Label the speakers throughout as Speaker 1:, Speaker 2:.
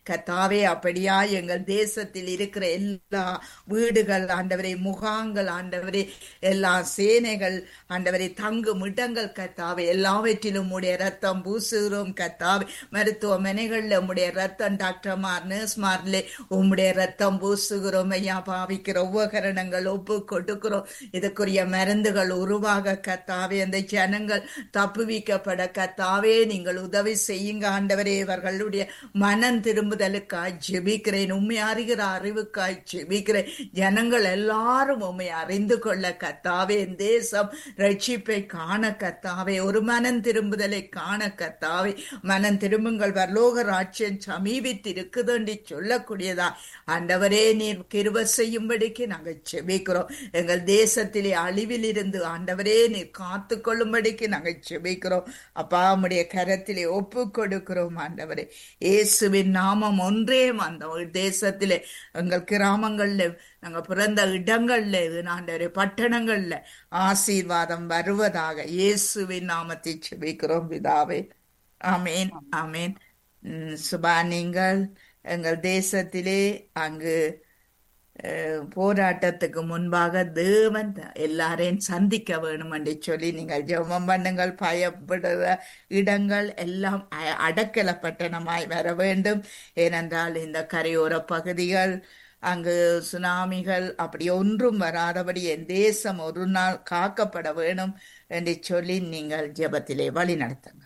Speaker 1: கத்தாவே அப்படியா எங்கள் தேசத்தில் இருக்கிற எல்லா வீடுகள் ஆண்டவரை முகாங்கள் ஆண்டவரே எல்லா சேனைகள் ஆண்டவரை தங்கும் இடங்கள் கத்தாவே எல்லாவற்றிலும் உடைய ரத்தம் பூசுகிறோம் கத்தாவே மருத்துவமனைகள்ல உம்முடைய ரத்தம் டாக்டர்மார் நர்ஸ்மார்லே உம்முடைய ரத்தம் பூசுகிறோம் ஐயா பாவிக்கிற உபகரணங்கள் ஒப்பு கொடுக்கிறோம் இதுக்குரிய மருந்துகள் உருவாக கத்தாவே அந்த ஜனங்கள் தப்புவிக்கப்பட கத்தாவே நீங்கள் உதவி செய்யுங்க ஆண்டவரே இவர்களுடைய மனம் திரும்புதலுக்காய் ஜெபிக்கிறேன் உண்மை அறிகிற அறிவுக்காய் ஜெபிக்கிறேன் ஜனங்கள் எல்லாரும் உண்மை அறிந்து கொள்ள கத்தாவே என் தேசம் ரட்சிப்பை காண கத்தாவே ஒரு மனம் திரும்புதலை காண கத்தாவே மனம் திரும்புங்கள் வரலோக ராட்சியம் சமீபித்து இருக்குதுன்னு சொல்லக்கூடியதா ஆண்டவரே நீர் கிருப செய்யும்படிக்கு நாங்கள் ஜெபிக்கிறோம் எங்கள் தேசத்திலே அழிவில் இருந்து ஆண்டவரே நீர் காத்து கொள்ளும்படிக்கு நாங்கள் ஜெபிக்கிறோம் அப்பா உம்முடைய கரத்திலே ஒப்பு கொடுக்கிறோம் ஆண்டவரே இயேசுவின் நாமம் ஒன்றே அந்த தேசத்திலே எங்கள் கிராமங்கள்ல நாங்க பிறந்த இடங்கள்ல ஆண்டவரே பட்டணங்கள்ல ஆசீர்வாதம் வருவதாக இயேசுவின் நாமத்தை செபிக்கிறோம் பிதாவே ஆமேன் ஆமேன் உம், சுபா நீங்கள் எங்கள் தேசத்திலே அங்கு அஹ், போராட்டத்துக்கு முன்பாக தேவன் எல்லாரையும் சந்திக்க வேணும் என்று சொல்லி நீங்கள் ஜெபம் பண்ணுங்கள் பயப்படுற இடங்கள் எல்லாம் அ- அடக்கல பட்டணமாய் வர வேண்டும் ஏனென்றால் இந்த கரையோர பகுதிகள் அங்கு சுனாமிகள் அப்படி ஒன்றும் வராதபடி என் தேசம் ஒரு நாள் காக்கப்பட வேணும் என்று சொல்லி நீங்கள் ஜெபத்திலே வழி நடத்துங்க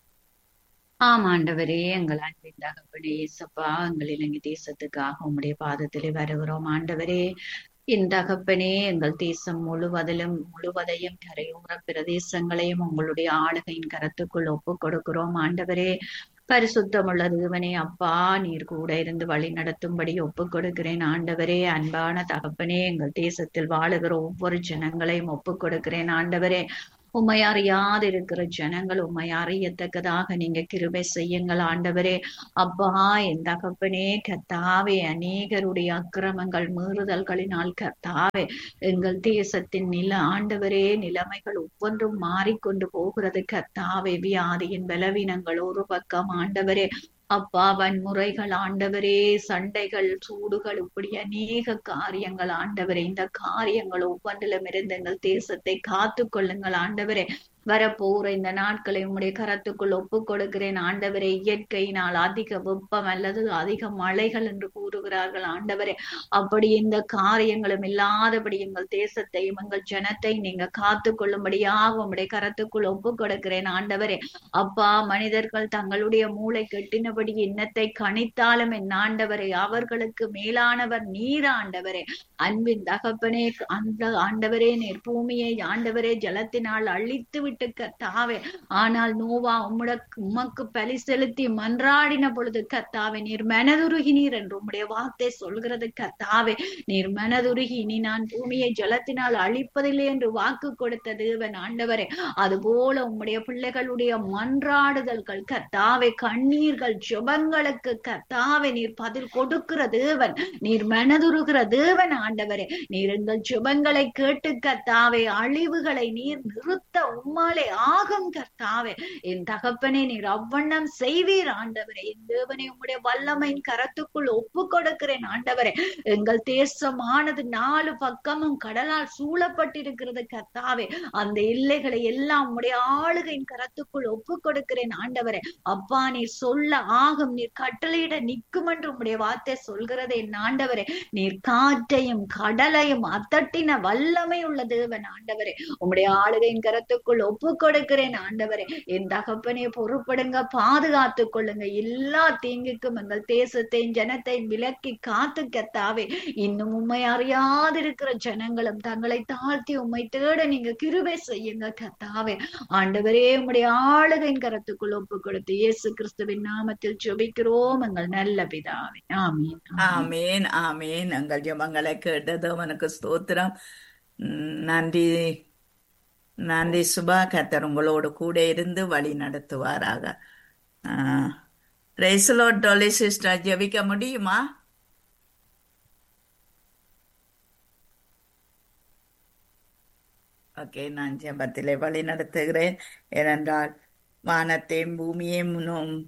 Speaker 2: ஆம் ஆண்டவரே எங்கள் அன்பின் தகப்பனே இயேசப்பா எங்கள் இலங்கை தேசத்துக்காக உம்முடைய பாதத்திலே வருகிறோம் ஆண்டவரே என் தகப்பனே எங்கள் தேசம் முழுவதிலும் முழுவதையும் கரையோர பிரதேசங்களையும் உங்களுடைய ஆளுகையின் கரத்துக்குள் ஒப்பு கொடுக்கிறோம் ஆண்டவரே பரிசுத்தமுள்ள தேவனே அப்பா நீர் கூட இருந்து வழி நடத்தும்படி ஒப்பு கொடுக்கிறேன் ஆண்டவரே அன்பான தகப்பனே எங்கள் தேசத்தில் வாழுகிற ஒவ்வொரு ஜனங்களையும் ஒப்பு கொடுக்கிறேன் ஆண்டவரே உம்மை அறியாதிருக்கிற ஜனங்கள் உம்மை அறியத்தக்கதாக நீங்க கிருபை செய்யுங்கள் ஆண்டவரே அப்பா என் தகப்பனே கர்த்தாவே அநேகருடைய அக்கிரமங்கள் மீறுதல்களினால் கர்த்தாவே எங்கள் தேசத்தின் நில ஆண்டவரே நிலைமைகள் ஒவ்வொன்றும் மாறிக்கொண்டு போகிறது கர்த்தாவே வியாதியின் பலவீனங்கள் ஒரு பக்கம் ஆண்டவரே அப்பா வன்முறைகள் ஆண்டவரே சண்டைகள் சூடுகள் இப்படி அநேக காரியங்கள் ஆண்டவரே இந்த காரியங்கள் ஒவ்வொன்றிலும் இருந்து எங்கள் தேசத்தை காத்து கொள்ளுங்கள் ஆண்டவரே வரப்போற இந்த நாட்களை உம்முடைய கரத்துக்குள் ஒப்பு கொடுக்கிறேன் ஆண்டவரே இயற்கையினால் அதிக வெப்பம் அல்லது அதிக மழைகள் என்று கூறுகிறார்கள் ஆண்டவரே அப்படி இந்த காரியங்களும் இல்லாதபடி எங்கள் தேசத்தையும் எங்கள் ஜனத்தை நீங்க காத்து கொள்ளும்படியாக உம்முடைய கரத்துக்குள் ஒப்பு கொடுக்கிறேன் ஆண்டவரே அப்பா மனிதர்கள் தங்களுடைய மூளை கெட்டினபடி எண்ணத்தை கணித்தாலும் என் ஆண்டவரே அவர்களுக்கு மேலானவர் நீர் ஆண்டவரே அன்பின் தகப்பனே அந்த ஆண்டவரே நீர் பூமியை ஆண்டவரே ஜலத்தினால் அழித்து விட்டு கர்த்தாவே ஆனால் நோவா உம்முடக்கு உமக்கு பலி செலுத்தி மன்றாடின பொழுது கர்த்தாவே நீர் மனதுருகினீர் என்று உம்முடைய வார்த்தை சொல்கிறது கர்த்தாவே நீர் மனதுருகி இனி நான் பூமியை ஜலத்தினால் அழிப்பதில்லை என்று வாக்கு கொடுத்த தேவன் ஆண்டவரே அதுபோல உம்முடைய பிள்ளைகளுடைய மன்றாடுதல்கள் கர்த்தாவே கண்ணீர்கள் ஜெபங்களுக்கு கர்த்தாவே நீர் பதில் கொடுக்கிற தேவன் நீர் மனதுருகிற தேவன் ஆண்டவரே நீர் எங்கள் ஜெபங்களை கேட்டு கர்த்தாவே அழிவுகளை நீர் நிறுத்த உம்மாலே ஆகும் கர்த்தாவே என் தகப்பனே நீர் அவ்வண்ணம் செய்வீர் ஆண்டவரே என் தேவனை உம்முடைய வல்லமையின் கரத்துக்குள் ஒப்பு கொடுக்கிறேன் ஆண்டவரே எங்கள் தேசமானது நாலு பக்கமும் கடலால் சூழப்பட்டிருக்கிறது கர்த்தாவே அந்த எல்லைகளை எல்லாம் உம்முடைய ஆளுகையின் கரத்துக்குள் ஒப்பு கொடுக்கிறேன் ஆண்டவரே அப்பா நீர் சொல்ல ஆகும் நீர் கட்டளையிட நிற்கும் என்று உம்முடைய வார்த்தை சொல்கிறது என் ஆண்டவரே நீர் காற்றையும் கடலையும் அத்தட்டின வல்லமை உள்ள தேவன் ஆண்டவரே உம்முடைய ஆளுகையின் கரத்துக்குள் ஒப்பு கொடுக்கிறேன் ஆண்டவரே என் தகப்பனே பொறுப்படுங்க பாதுகாத்து கொள்ளுங்க எல்லா தீங்குக்கும் எங்கள் தேசத்தையும் ஜனத்தையும் விலக்கி காத்து கத்தாவே இன்னும் உண்மை அறியாதிருக்கிற ஜனங்களும் தங்களை தாழ்த்தி உண்மை தேட நீங்க கிருபை செய்யுங்க கத்தாவே ஆண்டவரே உம்முடைய ஆளுகையின் கரத்துக்குள் ஒப்பு கொடுத்து இயேசு கிறிஸ்துவின் நாமத்தில் ஜெபிக்கிறோம் எங்கள் நல்ல பிதாவே ஆமீன்
Speaker 1: ஆமேன் ஆமேன் எங்கள் ஜெபங்களை கேட்டது அவனுக்கு ஸ்தோத்திரம் உம், நன்றி நன்றி சுபா கத்தர் உங்களோடு கூட இருந்து வழி நடத்துவாராக ரைசலோ டொலி சிஸ்டர் ஜெபிக்க முடியுமா ஓகே நான் ஜெபத்திலே வழி நடத்துகிறேன் ஏனென்றால் வானத்தையும் பூமியையும் நோ-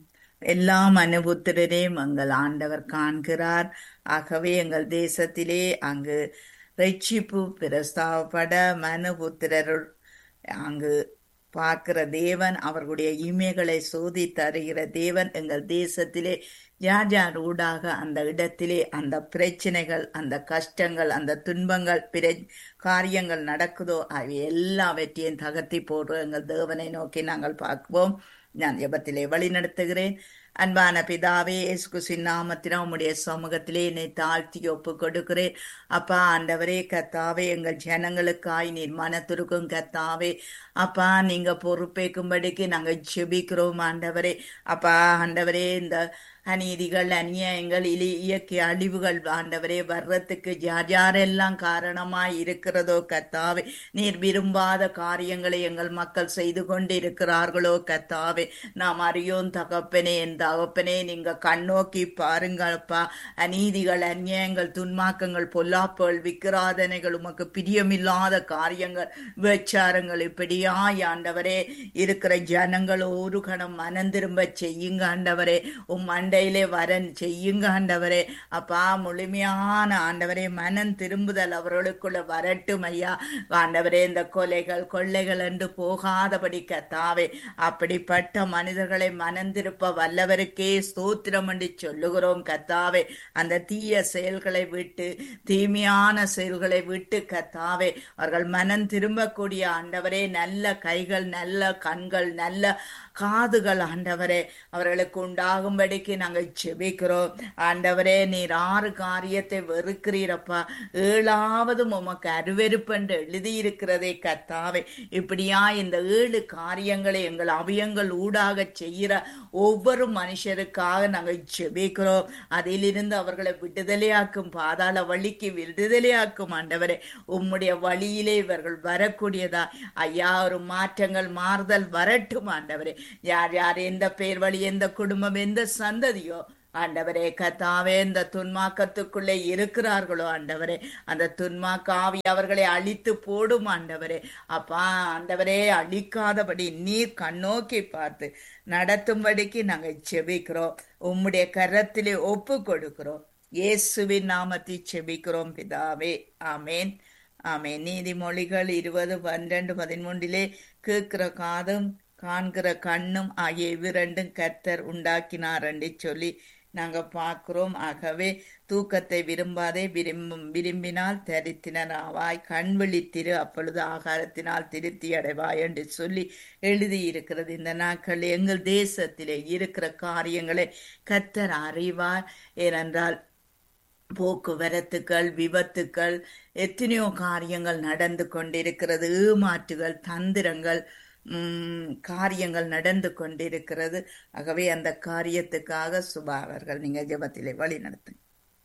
Speaker 1: எல்லா மனுபுத்திரரையும் எங்கள் ஆண்டவர் காண்கிறார் ஆகவே எங்கள் தேசத்திலே அங்கு ரட்சிப்பு பிரஸ்தாவப்பட மனுபுத்திரருள் அங்கு பார்க்கிற தேவன் அவர்களுடைய இமைகளை சோதி தருகிற தேவன் எங்கள் தேசத்திலே யார் யார் ஊடாக அந்த இடத்திலே அந்த பிரச்சனைகள் அந்த கஷ்டங்கள் அந்த துன்பங்கள் பிர காரியங்கள் நடக்குதோ அவை எல்லாவற்றையும் தகர்த்தி போடுற எங்கள் தேவனை நோக்கி நாங்கள் பார்ப்போம் நான் ஜெபத்திலே வழி நடத்துகிறேன் அன்பான பிதாவே இயேசு நாமத்தினா உம்முடைய சமூகத்திலே என்னை தாழ்த்தி ஒப்பு கொடுக்கிறேன் அப்பா ஆண்டவரே கத்தாவே எங்கள் ஜனங்களுக்காய் நீர் மனத்திருக்கும் கத்தாவே அப்பா நீங்க பொறுப்பேற்கும்படிக்கு நாங்கள் ஜெபிக்கிறோம் ஆண்டவரே அப்பா ஆண்டவரே இந்த அநீதிகள் அநியாயங்கள் இலி இயற்கை அழிவுகள் ஆண்டவரே வர்றதுக்கு யார் யாரெல்லாம் காரணமாய் இருக்கிறதோ கத்தாவே நீர் விரும்பாத காரியங்களை எங்கள் மக்கள் செய்து கொண்டு இருக்கிறார்களோ கத்தாவே நாம் அறியோம் தகப்பனே என் தகப்பனே நீங்க கண்ணோக்கி பாருங்கப்பா அநீதிகள் அநியாயங்கள் துன்மாக்கங்கள் பொல்லாப்புகள் விக்கிராதனைகள் உமக்கு பிரியமில்லாத காரியங்கள் விபச்சாரங்கள் இப்படியாய் ஆண்டவரே இருக்கிற ஜனங்கள் ஒரு கணம் மனம் திரும்ப செய்யுங்க ஆண்டவரே உம் மண்டையிலே வரன் செய்யுங்க ஆண்டவரே அப்பா முழுமையான ஆண்டவரே மனம் திரும்புதல் அவர்களுக்குள்ள வரட்டும் ஐயா ஆண்டவரே இந்த கொலைகள் கொள்ளைகள் என்று போகாதபடி கத்தாவே அப்படிப்பட்ட மனிதர்களை மனம் திருப்ப வல்லவருக்கே ஸ்தோத்திரம் என்று சொல்லுகிறோம் கத்தாவே அந்த தீய செயல்களை விட்டு தீமையான செயல்களை விட்டு கத்தாவே அவர்கள் மனம் திரும்பக்கூடிய ஆண்டவரே நல்ல கைகள் நல்ல கண்கள் நல்ல காதுகள் ஆண்டவரே அவர்களுக்கு உண்டாகும்படிக்கு நாங்கள் செபிக்கிறோம் ஆண்டவரே நீர் ஆறு காரியத்தை வெறுக்கிறீரப்பா ஏழாவதும் உமக்கு அருவெருப்பென்று எழுதியிருக்கிறதே கத்தாவே இப்படியா இந்த ஏழு காரியங்களை எங்கள் அவயங்கள் ஊடாக செய்கிற ஒவ்வொரு மனுஷருக்காக நாங்கள் செபிக்கிறோம் அதிலிருந்து அவர்களை விடுதலையாக்கும் பாதாள வழிக்கு விடுதலையாக்கும் ஆண்டவரே உம்முடைய வழியிலே இவர்கள் வரக்கூடியதா ஐயா ஒரு மாற்றங்கள் மாறுதல் வரட்டும் ஆண்டவரே யார் யார் எந்த பேர் வழி எந்த குடும்பம் எந்த சந்ததியோ ஆண்டவரே கத்தாவே இந்த துன்மாக்கத்துக்குள்ளே இருக்கிறார்களோ ஆண்டவரே அந்த துன்மாக்க ஆவி அவர்களை அழித்து போடும் ஆண்டவரே அப்பா ஆண்டவரே அழிக்காதபடி நீர் கண்ணோக்கி பார்த்து நடத்தும்படிக்கு நாங்கள் செபிக்கிறோம் உம்முடைய கரத்திலே ஒப்பு கொடுக்கிறோம் இயேசுவின் நாமத்தை செபிக்கிறோம் பிதாவே ஆமேன் ஆமேன் நீதிமொழிகள் இருபது பன்னிரண்டு பதிமூன்றிலே கேட்கிற காதும் காண்கிற கண்ணும் ஆகிய இவ்விரண்டும் கர்த்தர் உண்டாக்கினார் என்று சொல்லி நாங்க பார்க்கிறோம் ஆகவே தூக்கத்தை விரும்பாதே விரும்பும் விரும்பினால் தரித்தினராவாய் கண் விழித்திரு அப்பொழுது ஆகாரத்தினால் திருப்தி அடைவாய் என்று சொல்லி எழுதியிருக்கிறது இந்த நாட்கள் எங்கள் தேசத்திலே இருக்கிற காரியங்களை கர்த்தர் அறிவார் ஏனென்றால் போக்குவரத்துக்கள் விபத்துக்கள் எத்தனையோ காரியங்கள் நடந்து கொண்டிருக்கிறது ஏமாற்றுகள் தந்திரங்கள் உம் காரியங்கள் நடந்து கொண்டிருக்கிறது ஆகவே அந்த காரியத்துக்காக சுபா அவர்கள் நீங்க ஜெபத்திலே வழி நடத்துங்க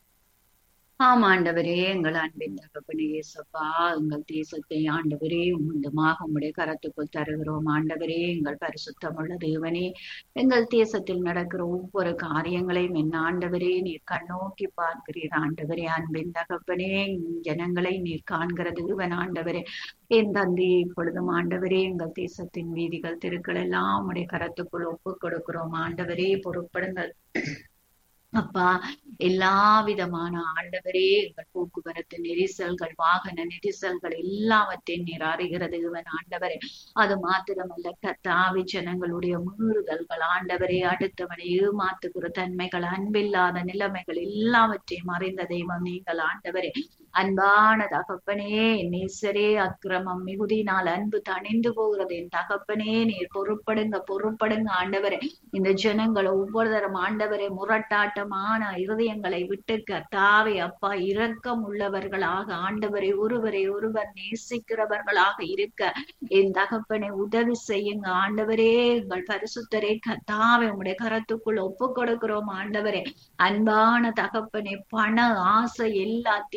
Speaker 2: ஆம் ஆண்டவரே எங்கள் அன்பின் தகப்பனே இயேசப்பா எங்கள் தேசத்தை ஆண்டவரே உம்மந்தமாக உம்முடைய கரத்துக்குள் தருகிறோம் ஆண்டவரே எங்கள் பரிசுத்தமுள்ள தேவனே எங்கள் தேசத்தில் நடக்கிற ஒவ்வொரு காரியங்களையும் என் ஆண்டவரே நீர் கண்ணோக்கி பார்க்கிறீர் ஆண்டவரே அன்பின் தகப்பனே ஜனங்களை நீர் காண்கிற தேவன் ஆண்டவரே என் தந்தையை இப்பொழுதும் ஆண்டவரே எங்கள் தேசத்தின் வீதிகள் தெருக்கள் எல்லாம் உம்முடைய கரத்துக்குள் ஒப்பு கொடுக்கிறோம் ஆண்டவரே பொறுப்படுங்கள் அப்பா எல்லா விதமான ஆண்டவரே எங்கள் போக்குவரத்து நெரிசல்கள் வாகன நெரிசல்கள் எல்லாவற்றையும் நீர் அறிகிறது இவன் ஆண்டவரே அது மாத்திரமல்ல கத்தாவி ஜனங்களுடைய மீறுதல்கள் ஆண்டவரே அடுத்தவனை ஏமாத்துகிற தன்மைகள் அன்பில்லாத நிலைமைகள் எல்லாவற்றையும் அறிந்த தெய்வம் நீங்கள் ஆண்டவரே அன்பான தகப்பனே நேசரே அக்கிரமம் மிகுதினால் அன்பு தணிந்து போகிறது என் தகப்பனே நீர் பொறுப்படுங்க பொறுப்படுங்க ஆண்டவரே இந்த ஜனங்கள் ஒவ்வொரு தரம் ஆண்டவரே முரட்டாட்ட போராட்டமான இருதயங்களை விட்டு கத்தாவே அப்பா இரக்கம் உள்ளவர்களாக ஆண்டவரை ஒருவரை ஒருவர் நேசிக்கிறவர்களாக இருக்க என் தகப்பனை உதவி செய்யுங்க ஆண்டவரே எங்கள் பரிசுத்தரே கத்தாவே உங்களுடைய கரத்துக்குள் ஒப்பு கொடுக்கிறோம் ஆண்டவரே அன்பான தகப்பனை பண ஆசை எல்லா தீமைக்கு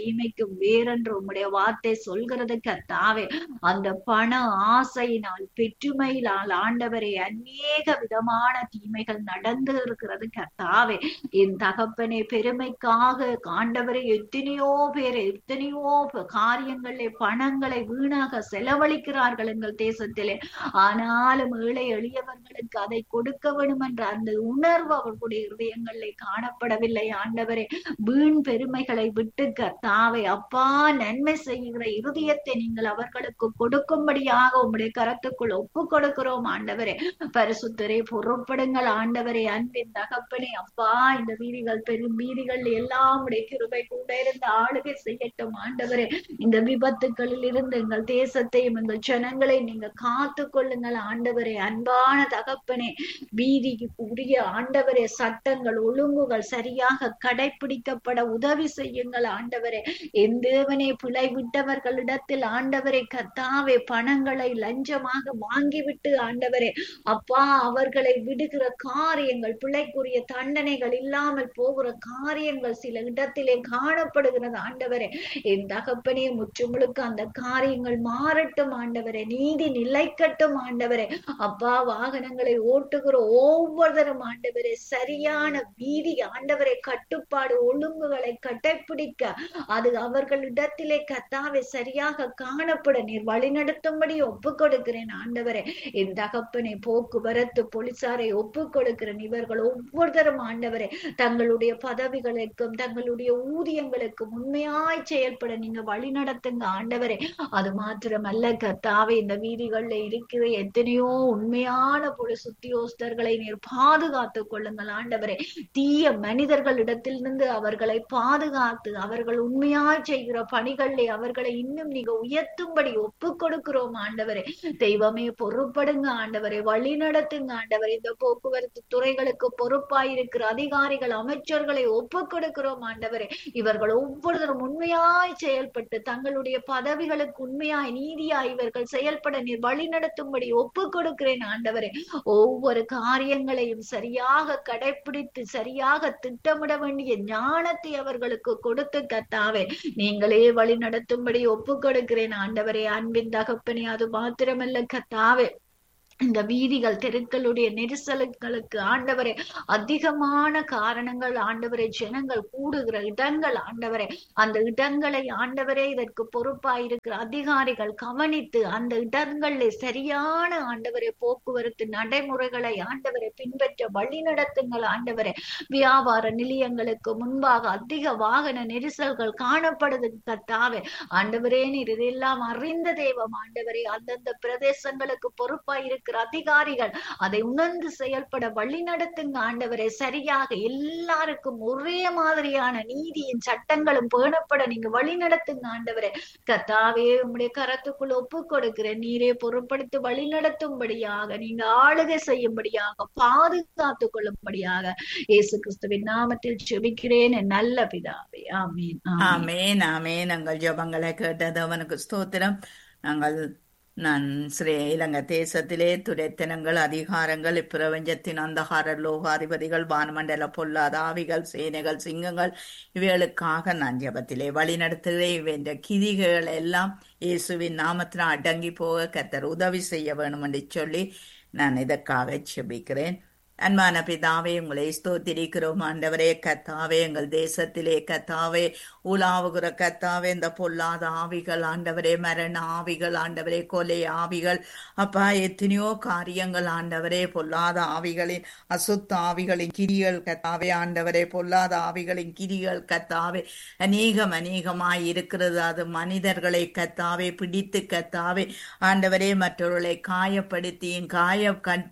Speaker 2: இருதயத்துக்கும் வேறென்று உம்முடைய வார்த்தை சொல்கிறது கத்தாவே அந்த பண ஆசையினால் பெற்றுமையினால் ஆண்டவரை அநேக விதமான தீமைகள் நடந்து இருக்கிறது கத்தாவே என் தகப்பனே பெருமைக்காக ஆண்டவரை எத்தனையோ பேர் எத்தனையோ காரியங்களை பணங்களை வீணாக செலவழிக்கிறார்கள் எங்கள் தேசத்திலே ஆனாலும் ஏழை எளியவர்களுக்கு அதை கொடுக்க வேண்டும் என்ற அந்த உணர்வு அவர்களுடைய இருதயங்களில் காணப்படவில்லை ஆண்டவரே வீண் பெருமைகளை விட்டு கத்தாவை அப்பா நன்மை செய்கிற இருதயத்தை நீங்கள் அவர்களுக்கு கொடுக்கும்படியாக உம்முடைய கரத்துக்குள் ஒப்பு கொடுக்கிறோம் ஆண்டவரே பரிசுத்தரே பொறுப்படுங்கள் ஆண்டவரே அன்பின் தகப்பனே அப்பா இந்த வீதிகள் பெரும் வீதிகள் எல்லாம் உடைய கிருபை கூட இருந்து ஆளுகை செய்யட்டும் ஆண்டவரே இந்த விபத்துக்களில் இருந்து எங்கள் தேசத்தையும் எங்கள் ஜனங்களை நீங்க காத்து கொள்ளுங்கள் ஆண்டவரே அன்பான தகப்பனே வீதிக்கு உரிய ஆண்டவரே சட்டங்கள் ஒழுங்குகள் சரியாக கடைபிடிக்கப்பட உதவி செய்யுங்கள் ஆண்டவரே என் தேவனே பிழை விட்டவர்களிடத்தில் ஆண்டவரை கத்தாவே பணங்களை லஞ்சமாக வாங்கிவிட்டு ஆண்டவரே அப்பா அவர்களை விடுகிற காரியங்கள் பிழைக்குரிய தண்டனைகள் இல்லாமல் போகிற காரியங்கள் சில இடத்திலே காணப்படுகிறது ஆண்டவரே என் தகப்பனே முற்றுமுழுக்க அந்த காரியங்கள் மாறட்டும் ஆண்டவரே நீதி நிலைக்கட்டும் ஆண்டவரே அப்பா வாகனங்களை ஓட்டுகிற ஒவ்வொருத்தரும் ஆண்டவரே சரியான வீதி ஆண்டவரை கட்டுப்பாடு ஒழுங்குகளை கடைப்பிடிக்க அது அவர்களிடத்திலே கத்தாவை சரியாக காணப்பட நீர் வழிநடத்தும்படி ஒப்பு கொடுக்கிறேன் ஆண்டவரே என் தகப்பனை போக்குவரத்து போலீசாரை ஒப்பு கொடுக்கிறேன் இவர்கள் ஒவ்வொருத்தரும் ஆண்டவரே தங்களுடைய பதவிகளுக்கும் தங்களுடைய ஊதியங்களுக்கும் உண்மையாய் செயல்பட நீங்க வழி நடத்துங்க ஆண்டவரே அது மாத்திரமல்ல கத்தாவே இந்த வீதிகள்ல இருக்கிற எத்தனையோ உண்மையான போலீஸ் உத்தியோகஸ்தர்களை நீர் பாதுகாத்துக் கொள்ளுங்கள் ஆண்டவரே தீய மனிதர்களிடத்திலிருந்து அவர்களை பாதுகாத்து அவர்கள் உண்மையாய் செய்கிற பணிகளிலே அவர்களை இன்னும் நீங்க உயர்த்தும்படி ஒப்பு கொடுக்கிறோம் ஆண்டவரே தெய்வமே பொறுப்படுங்க ஆண்டவரே வழி நடத்துங்க ஆண்டவரே இந்த போக்குவரத்து துறைகளுக்கு பொறுப்பாயிருக்கிற அதிகாரிகள் அமைச்சர்களை ஒப்பு கொடுக்கிறோம் ஆண்டவரே இவர்கள் ஒவ்வொருத்தரும் உண்மையாய் செயல்பட்டு தங்களுடைய பதவிகளுக்கு உண்மையாய் நீதியாய் இவர்கள் செயல்பட நீர் வழி நடத்தும்படி ஒப்பு கொடுக்கிறேன் ஆண்டவரே ஒவ்வொரு காரியங்களையும் சரியாக கடைபிடித்து சரியாக திட்டமிட வேண்டிய ஞானத்தை அவர்களுக்கு கொடுத்து கத்தாவே நீங்களே வழி நடத்தும்படி ஒப்பு கொடுக்கிறேன் ஆண்டவரே அன்பின் தகப்பனே அது மாத்திரமல்ல கத்தாவே இந்த வீதிகள் தெருக்களுடைய நெரிசல்களுக்கு ஆண்டவரே அதிகமான காரணங்கள் ஆண்டவரே ஜனங்கள் கூடுகிற இடங்கள் ஆண்டவரே அந்த இடங்களை ஆண்டவரே இதற்கு பொறுப்பாயிருக்கிற அதிகாரிகள் கவனித்து அந்த இடங்கள்ல சரியான ஆண்டவரே போக்குவரத்து நடைமுறைகளை ஆண்டவரை பின்பற்ற வழி நடத்துங்கள் ஆண்டவரே வியாபார நிலையங்களுக்கு முன்பாக அதிக வாகன நெரிசல்கள் காணப்படுது கத்தாவே ஆண்டவரே நீர் இதெல்லாம் அறிந்த தெய்வம் ஆண்டவரே அந்தந்த பிரதேசங்களுக்கு பொறுப்பாயிருக்கிற இருக்கிற அதிகாரிகள் அதை உணர்ந்து செயல்பட வழி நடத்துங்க ஆண்டவரை சரியாக எல்லாருக்கும் ஒரே மாதிரியான நீதியின் சட்டங்களும் பேணப்பட நீங்க வழி நடத்துங்க ஆண்டவரை கத்தாவே உம்முடைய கரத்துக்குள் ஒப்பு கொடுக்கிறேன் நீரே பொருட்படுத்தி வழி நடத்தும்படியாக நீங்க ஆளுகை செய்யும்படியாக பாதுகாத்து கொள்ளும்படியாக இயேசு கிறிஸ்துவின் நாமத்தில் செபிக்கிறேன் என் நல்ல பிதாவே ஆமீன்
Speaker 1: ஆமேன் ஆமேன் எங்கள் ஜபங்களை கேட்டது அவனுக்கு ஸ்தோத்திரம் நாங்கள் நான் ஸ்ரீ இலங்கை தேசத்திலே துரைத்தனங்கள் அதிகாரங்கள் இப்பிரபஞ்சத்தின் அந்தகார லோகாதிபதிகள் வானமண்டல பொல்லாத ஆவிகள் சேனைகள் சிங்கங்கள் இவைகளுக்காக நான் ஜபத்திலே வழி நடத்துகிறேன் இவை இந்த கிதிகள் எல்லாம் இயேசுவின் நாமத்தினால் அடங்கி போக கத்தர் உதவி செய்ய வேணும் என்று சொல்லி நான் இதற்காக செபிக்கிறேன் அன்பான பிதாவே உங்களை ஸ்தோத்திரிக்கிறோம் ஆண்டவரே கத்தாவே எங்கள் தேசத்திலே கத்தாவே உலாவுகிற கத்தாவே இந்த பொல்லாத ஆவிகள் ஆண்டவரே மரண ஆவிகள் ஆண்டவரே கொலை ஆவிகள் அப்பா எத்தனையோ காரியங்கள் ஆண்டவரே பொல்லாத ஆவிகளின் அசுத்த ஆவிகளின் கிரிகள் கத்தாவே ஆண்டவரே பொல்லாத ஆவிகளின் கிரிகள் கத்தாவே அநேகம் அநேகமாய் இருக்கிறது அது மனிதர்களை கத்தாவே பிடித்து கத்தாவே ஆண்டவரே மற்றவர்களை காயப்படுத்தியும் காய கண்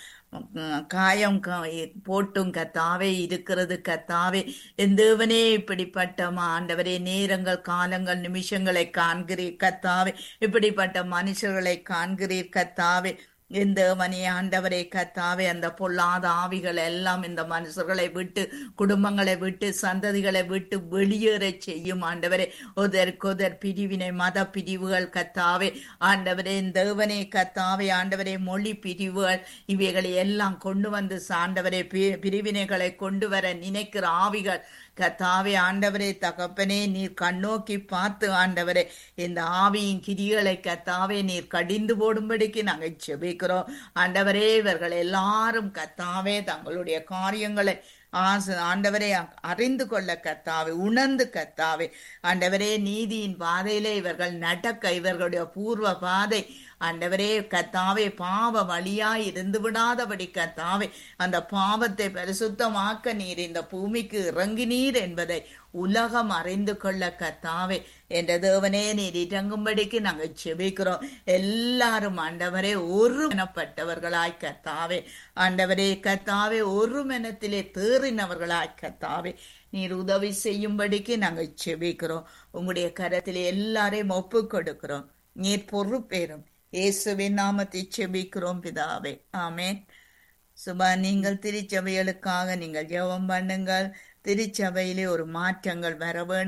Speaker 1: காயம் போட்டும் கத்தாவே இருக்கிறது கத்தாவே எந்தவனே இப்படிப்பட்ட ஆண்டவரே நேரங்கள் காலங்கள் நிமிஷங்களை காண்கிறீர் கத்தாவே இப்படிப்பட்ட மனுஷர்களை காண்கிறீர் கத்தாவே இந்த மணி ஆண்டவரை கத்தாவே அந்த பொல்லாத ஆவிகள் எல்லாம் இந்த மனுஷர்களை விட்டு குடும்பங்களை விட்டு சந்ததிகளை விட்டு வெளியேற செய்யும் ஆண்டவரே ஒதற்கொதர் பிரிவினை மத பிரிவுகள் கத்தாவே ஆண்டவரே தேவனே கத்தாவே ஆண்டவரே மொழி பிரிவுகள் இவைகளை எல்லாம் கொண்டு வந்து ஆண்டவரே பிரிவினைகளை கொண்டு வர நினைக்கிற ஆவிகள் கத்தாவே ஆண்டவரே தகப்பனே நீர் கண்ணோக்கி பார்த்து ஆண்டவரே இந்த ஆவியின் கிரிகளை கத்தாவே நீர் கடிந்து போடும்படிக்கு நாங்கள் செபிக்கிறோம் ஆண்டவரே இவர்கள் எல்லாரும் கத்தாவே தங்களுடைய காரியங்களை ஆசு ஆண்டவரே அறிந்து கொள்ள கத்தாவே உணர்ந்து கத்தாவே ஆண்டவரே நீதியின் பாதையிலே இவர்கள் நடக்க இவர்களுடைய பூர்வ பாதை ஆண்டவரே கத்தாவே பாவ வழியாய் இருந்து விடாதபடி கத்தாவே அந்த பாவத்தை பரிசுத்தமாக்க நீர் இந்த பூமிக்கு இறங்கினீர் என்பதை உலகம் அறிந்து கொள்ள கத்தாவே என்ற தேவனே நீர் இறங்கும்படிக்கு நாங்கள் செபிக்கிறோம் எல்லாரும் ஆண்டவரே ஒரு மனப்பட்டவர்களாய் கத்தாவே ஆண்டவரே கத்தாவே ஒரு மனத்திலே தேறினவர்களாய் கத்தாவே நீர் உதவி செய்யும்படிக்கு நாங்கள் செபிக்கிறோம் உங்களுடைய கரத்திலே எல்லாரையும் ஒப்பு கொடுக்கிறோம் நீர் பொறுப்பேறும் இயேசுவின் நாமத்தை செபிக்கிறோம் பிதாவே ஆமேன் சுபா நீங்கள் திருச்சபைகளுக்காக நீங்கள் ஜெபம் பண்ணுங்கள் திருச்சபையிலே ஒரு மாற்றங்கள் வர வேணும்